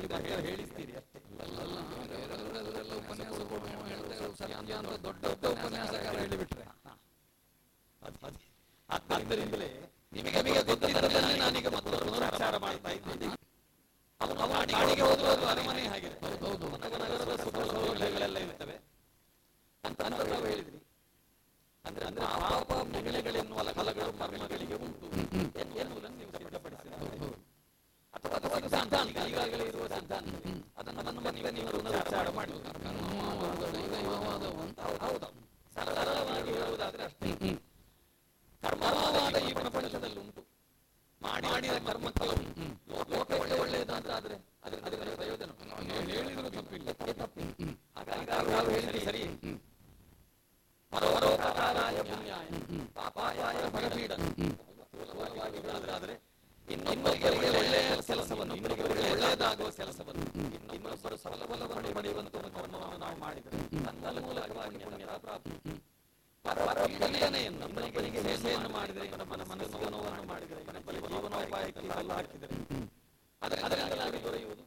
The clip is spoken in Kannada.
ಬರ್ತಾ ಹೇಳಿಸ್ತೀರಿ ಅಷ್ಟೇ ಅಲ್ಲಲ್ಲ ಬೇರೆಯವರೆಲ್ಲ ಉಪನ್ಯಾಸ ಕೊಡುವ ಹೇಳ್ತಾ ಇರೋದು ಸತ್ಯ ಅಂತ ದೊಡ್ಡ ದೊಡ್ಡ ಉಪನ್ಯಾಸಕಾರ ಹೇಳಿಬಿಟ್ರೆ ಆದ್ದರಿಂದಲೇ ನಿಮಗೆ ನಿಮಗೆ ಗೊತ್ತಿದ್ದದನ್ನೇ ನಾನೀಗ ಮತ್ತೆ ಪುನರುಚ್ಚಾರ ಮಾಡ್ತಾ ಇದ್ದೀನಿ ಅವನು ಅವನ ನಾಡಿಗೆ ಹೋದ್ರೆ ಅದು ಅರಮನೆ ಹಾಗೆ ಹೌದೌದು ನಗರದ ಸುಖ ಸೌಲಭ್ಯಗಳೆಲ್ಲ ಇರ್ತವೆ ಅಂತ ಅಂತ ನಾವು ಹೇಳಿದ್ರಿ ಅಂದ್ರೆ ಅಂದ್ರೆ ಪಾಪ ಪುಣ್ಯಗಳೆನ್ನುವ ಫಲಗಳು ಕರ್ಮಗಳಿಗೆ ಉಂಟು ಎನ್- ಎನ್ನುವುದನ್ನು ನೀವು ಸಿದ್ಧಪಡಿಸಿದ್ದೀರಿ ಅಥವಾ ಅಥವಾ ಅದು ಸಿದ್ಧಾಂತ ಈಗಾಗಲೇ ಇರುವ ಸಿದ್ಧಾಂತ ಅದನ್ನು ಅದನ್ನು ಮತ್ತೆ ನೀವು ಪುನರುಚ್ಚಾರ ಮಾಡಿ ಕರ್ಮವಾದ ದೈವವಾದವು ಅಂತ ಹೌದು ಸರಳವಾಗಿ ಹೇಳುವುದಾದ್ರೆ ಅಷ್ಟೇ ಕರ್ಮವಾದ ಈ ಪ್ರಪಂಚದಲ್ಲಿ ಉಂಟು ಮಾಡಿ ಮಾಡಿದ ಕರ್ಮಕ್ಕೆ ಲೋಕಕ್ಕೆ ಒಳ್ಳೆಯದಾದ್ರೆ ಅದರ ಅದರ ಪ್ರಯೋಜನ ನಾವು ಹೇಳಿದ್ರು ತಪ್ಪಿಲ್ಲ ತಪ್ಪಿಲ್ಲ ಹಾಗಾಗಿ ನಾವು ಹೇಳಿದ್ರಿ ಸರಿ ಪರೋಪಕಾರಾಯ ಪುಣ್ಯಾಯ ಪಾಪಾಯಾಯ ಫಲಪೀಡ ಸ್ಥೂಲವಾಗಿ ಹೇಳೋದಾದ್ರೆ ಇನ್ನೊಬ್ಬರಿಗೆ ಒಳ್ಳೆಯ ಕೆಲಸವನ್ನು ಇನ್ನೊಬ್ಬರಿಗೆ ಒಳ್ಳೆಯದಾಗುವ ಕೆಲಸವನ್ನು ಇನ್ನೊಬ್ಬರು ಸಫಲ ಫಲವನ್ನು ಪಡೆಯುವಂತಹ ಕರ್ಮವನ್ನು ನಾವು ಮಾಡಿದರೆ ನನ್ನ ಮೂಲಕವಾಗಿ ಪುಣ್ಯದ ಪ್ರಾಪ್ತಿ ಪರಪರನೆಯನ್ನು ಇನ್ನೊಬ್ಬರಿಗೆ ಸೇವೆಯನ್ನು ಮಾಡಿದರೆ ಇವನ ಮನಸ್ಸು ನೋವನ್ನು ಮಾಡಿದರೆ ಇವನ ಜೀವನೋಪಾಯಕ್ಕೆ ಕಲ್ಲು ಹಾಕಿದರೆ ಅದರ ಅದರಿಂದಲಾಗಿ ದೊರೆಯುವುದು